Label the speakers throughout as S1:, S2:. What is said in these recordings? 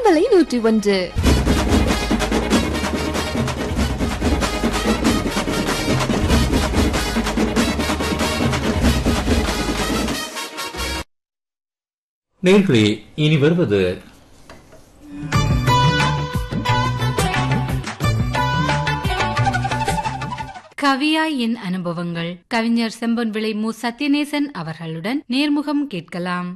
S1: பண்பலை நூற்றி ஒன்று
S2: நேர்களே இனி வருவது
S3: கவியாய் என் அனுபவங்கள் கவிஞர் செம்பொன் விளை மு சத்யநேசன் அவர்களுடன் நேர்முகம் கேட்கலாம்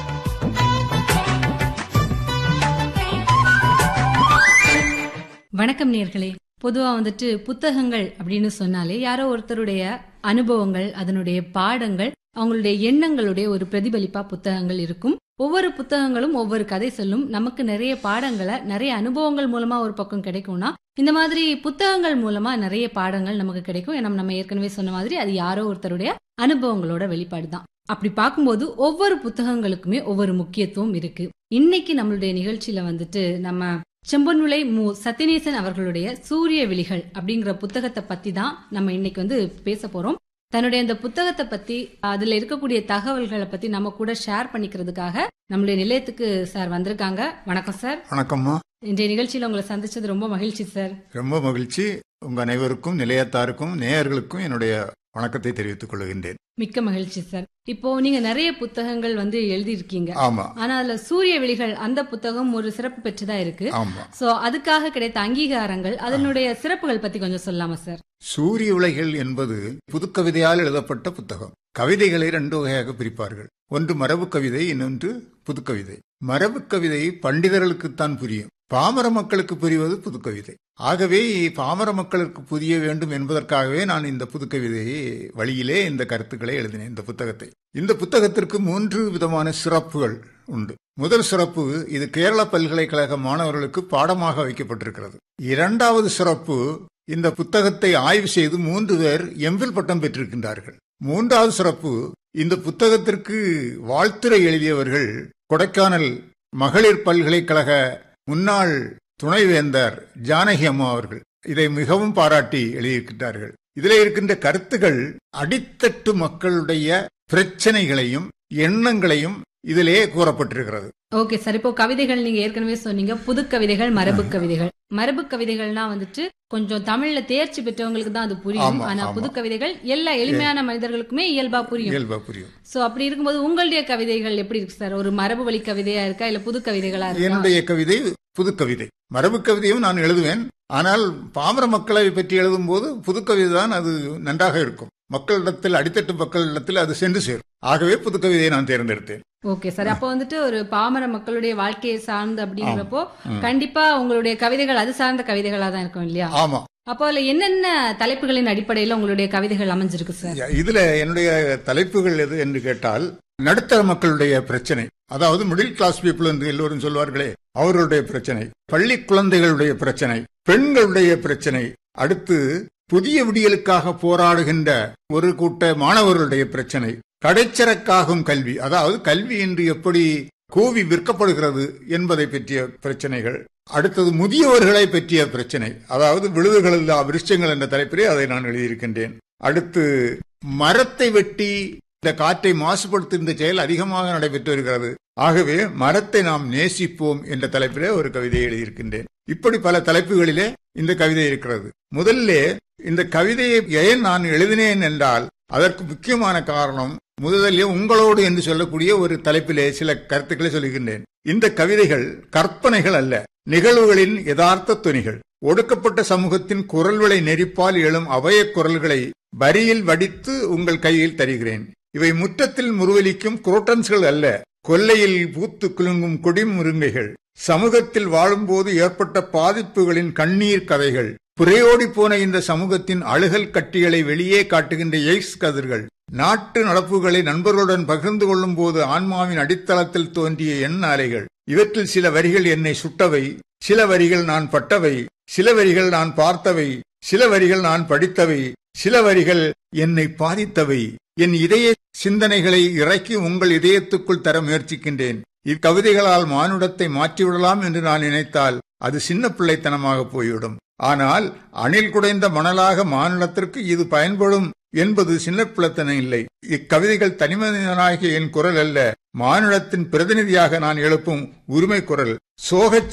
S3: வணக்கம் நேர்களே பொதுவா வந்துட்டு புத்தகங்கள் அப்படின்னு சொன்னாலே யாரோ ஒருத்தருடைய அனுபவங்கள் அதனுடைய பாடங்கள் அவங்களுடைய எண்ணங்களுடைய ஒரு பிரதிபலிப்பா புத்தகங்கள் இருக்கும் ஒவ்வொரு புத்தகங்களும் ஒவ்வொரு கதை சொல்லும் நமக்கு நிறைய பாடங்களை நிறைய அனுபவங்கள் மூலமா ஒரு பக்கம் கிடைக்கும்னா இந்த மாதிரி புத்தகங்கள் மூலமா நிறைய பாடங்கள் நமக்கு கிடைக்கும் ஏன்னா நம்ம ஏற்கனவே சொன்ன மாதிரி அது யாரோ ஒருத்தருடைய அனுபவங்களோட வெளிப்பாடு தான் அப்படி பார்க்கும்போது ஒவ்வொரு புத்தகங்களுக்குமே ஒவ்வொரு முக்கியத்துவம் இருக்கு இன்னைக்கு நம்மளுடைய நிகழ்ச்சியில வந்துட்டு நம்ம செம்பொன்விளை மு சத்யநேசன் அவர்களுடைய சூரிய விழிகள் அப்படிங்கிற புத்தகத்தை பத்தி தான் நம்ம இன்னைக்கு வந்து பேச போறோம் தன்னுடைய அந்த புத்தகத்தை பத்தி அதுல இருக்கக்கூடிய தகவல்களை பத்தி நம்ம கூட ஷேர் பண்ணிக்கிறதுக்காக நம்மளுடைய நிலையத்துக்கு சார் வந்திருக்காங்க வணக்கம் சார்
S4: வணக்கம்மா
S3: இன்றைய நிகழ்ச்சியில உங்களை சந்திச்சது ரொம்ப மகிழ்ச்சி சார்
S4: ரொம்ப மகிழ்ச்சி உங்க அனைவருக்கும் நிலையத்தாருக்கும் நேயர்களுக்கும் என்னுடைய வணக்கத்தை தெரிவித்துக் கொள்கின்றேன்
S3: மிக்க மகிழ்ச்சி சார் இப்போ நீங்க நிறைய புத்தகங்கள் வந்து எழுதியிருக்கீங்க
S4: ஆமா
S3: ஆனா அதுல சூரிய விழிகள் அந்த புத்தகம் ஒரு சிறப்பு பெற்றதா இருக்கு
S4: ஆமா
S3: சோ அதுக்காக கிடைத்த அங்கீகாரங்கள் அதனுடைய சிறப்புகள் பத்தி கொஞ்சம் சொல்லாமா சார்
S4: சூரிய உலகில் என்பது புதுக்கவிதையால் எழுதப்பட்ட புத்தகம் கவிதைகளை ரெண்டு வகையாக பிரிப்பார்கள் ஒன்று மரபு கவிதை இன்னொன்று புதுக்கவிதை மரபு கவிதை பண்டிதர்களுக்குத்தான் புரியும் பாமர மக்களுக்கு புரிவது புதுக்கவிதை ஆகவே பாமர மக்களுக்கு புரிய வேண்டும் என்பதற்காகவே நான் இந்த புதுக்கவிதையை வழியிலே இந்த கருத்துக்களை எழுதினேன் இந்த புத்தகத்தை இந்த புத்தகத்திற்கு மூன்று விதமான சிறப்புகள் உண்டு முதல் சிறப்பு இது கேரள பல்கலைக்கழக மாணவர்களுக்கு பாடமாக வைக்கப்பட்டிருக்கிறது இரண்டாவது சிறப்பு இந்த புத்தகத்தை ஆய்வு செய்து மூன்று பேர் எம்பில் பட்டம் பெற்றிருக்கின்றார்கள் மூன்றாவது சிறப்பு இந்த புத்தகத்திற்கு வாழ்த்துரை எழுதியவர்கள் கொடைக்கானல் மகளிர் பல்கலைக்கழக முன்னாள் துணைவேந்தர் ஜானகி அம்மா அவர்கள் இதை மிகவும் பாராட்டி எழுதியிருக்கிறார்கள் இதில் இருக்கின்ற கருத்துகள் அடித்தட்டு மக்களுடைய பிரச்சனைகளையும் எண்ணங்களையும் இதிலே கூறப்பட்டிருக்கிறது
S3: ஓகே சார் இப்போ கவிதைகள் நீங்க ஏற்கனவே சொன்னீங்க புது கவிதைகள் மரபு கவிதைகள் மரபு கவிதைகள்னா வந்துட்டு கொஞ்சம் தமிழ்ல தேர்ச்சி பெற்றவங்களுக்கு தான் அது புரியும்
S4: ஆமா,
S3: ஆனா
S4: ஆமா.
S3: புது கவிதைகள் எல்லா எளிமையான மனிதர்களுக்குமே இயல்பா புரியும்
S4: இயல்பா புரியும்
S3: சோ அப்படி இருக்கும்போது உங்களுடைய கவிதைகள் எப்படி இருக்கு சார் ஒரு மரபு வழி கவிதையா இருக்கா இல்ல புது கவிதைகளா இருக்கா
S4: என்னுடைய கவிதை புது கவிதை மரபு கவிதையும் நான் எழுதுவேன் ஆனால் பாமர மக்களை பற்றி எழுதும் போது புது கவிதை தான் அது நன்றாக இருக்கும் மக்களிடத்தில் அடித்தட்டு மக்களிடத்தில் அது சென்று சேரும் ஆகவே புது கவிதையை நான் தேர்ந்தெடுத்தேன்
S3: ஓகே சார் அப்போ வந்துட்டு ஒரு பாமர மக்களுடைய வாழ்க்கையை சார்ந்து அப்படிங்கிறப்போ
S4: ம்.
S3: கண்டிப்பா உங்களுடைய கவிதைகள் அது சார்ந்த கவிதைகளா தான் இருக்கும் இல்லையா
S4: ஆமா
S3: அப்போ அதுல என்னென்ன தலைப்புகளின் அடிப்படையில உங்களுடைய கவிதைகள் அமைஞ்சிருக்கு சார்
S4: இதுல என்னுடைய தலைப்புகள் எது என்று கேட்டால் நடுத்தர மக்களுடைய பிரச்சனை அதாவது மிடில் கிளாஸ் பீப்புள் என்று எல்லோரும் சொல்வார்களே அவர்களுடைய பிரச்சனை பள்ளி குழந்தைகளுடைய பிரச்சனை பெண்களுடைய பிரச்சனை அடுத்து புதிய விடியலுக்காக போராடுகின்ற ஒரு கூட்ட மாணவர்களுடைய பிரச்சனை கடைச்சரக்காகும் கல்வி அதாவது கல்வி இன்று எப்படி கூவி விற்கப்படுகிறது என்பதை பற்றிய பிரச்சனைகள் அடுத்தது முதியவர்களை பற்றிய பிரச்சனை அதாவது விழுதுகள் இல்லா விருட்சங்கள் என்ற தலைப்பிலே அதை நான் எழுதியிருக்கின்றேன் அடுத்து மரத்தை வெட்டி இந்த காற்றை மாசுபடுத்துகின்ற செயல் அதிகமாக நடைபெற்று வருகிறது ஆகவே மரத்தை நாம் நேசிப்போம் என்ற தலைப்பிலே ஒரு கவிதையை எழுதியிருக்கின்றேன் இப்படி பல தலைப்புகளிலே இந்த கவிதை இருக்கிறது முதல்ல இந்த கவிதையை ஏன் நான் எழுதினேன் என்றால் அதற்கு முக்கியமான காரணம் முதலில் உங்களோடு என்று சொல்லக்கூடிய ஒரு தலைப்பிலே சில கருத்துக்களை சொல்லுகின்றேன் இந்த கவிதைகள் கற்பனைகள் அல்ல நிகழ்வுகளின் யதார்த்த துணிகள் ஒடுக்கப்பட்ட சமூகத்தின் குரல்களை நெறிப்பால் எழும் அபயக் குரல்களை வரியில் வடித்து உங்கள் கையில் தருகிறேன் இவை முற்றத்தில் முருவலிக்கும் குரோட்டன்ஸ்கள் அல்ல கொல்லையில் பூத்து குலுங்கும் கொடிமுருங்கைகள் சமூகத்தில் வாழும்போது ஏற்பட்ட பாதிப்புகளின் கண்ணீர் கதைகள் புரையோடி போன இந்த சமூகத்தின் அழுகல் கட்டிகளை வெளியே காட்டுகின்ற எய்ஸ் கதிர்கள் நாட்டு நடப்புகளை நண்பர்களுடன் பகிர்ந்து கொள்ளும் போது ஆன்மாவின் அடித்தளத்தில் தோன்றிய எண்ண அலைகள் இவற்றில் சில வரிகள் என்னை சுட்டவை சில வரிகள் நான் பட்டவை சில வரிகள் நான் பார்த்தவை சில வரிகள் நான் படித்தவை சில வரிகள் என்னை பாதித்தவை என் இதய சிந்தனைகளை இறக்கி உங்கள் இதயத்துக்குள் தர முயற்சிக்கின்றேன் இக்கவிதைகளால் மானுடத்தை மாற்றிவிடலாம் என்று நான் நினைத்தால் அது சின்ன பிள்ளைத்தனமாக போய்விடும் ஆனால் அணில் குடைந்த மணலாக மானுடத்திற்கு இது பயன்படும் என்பது சின்ன பிள்ளைத்தனம் இல்லை இக்கவிதைகள் தனிமனிதனாகிய என் குரல் அல்ல மானுடத்தின் பிரதிநிதியாக நான் எழுப்பும் உரிமை குரல் சோகச்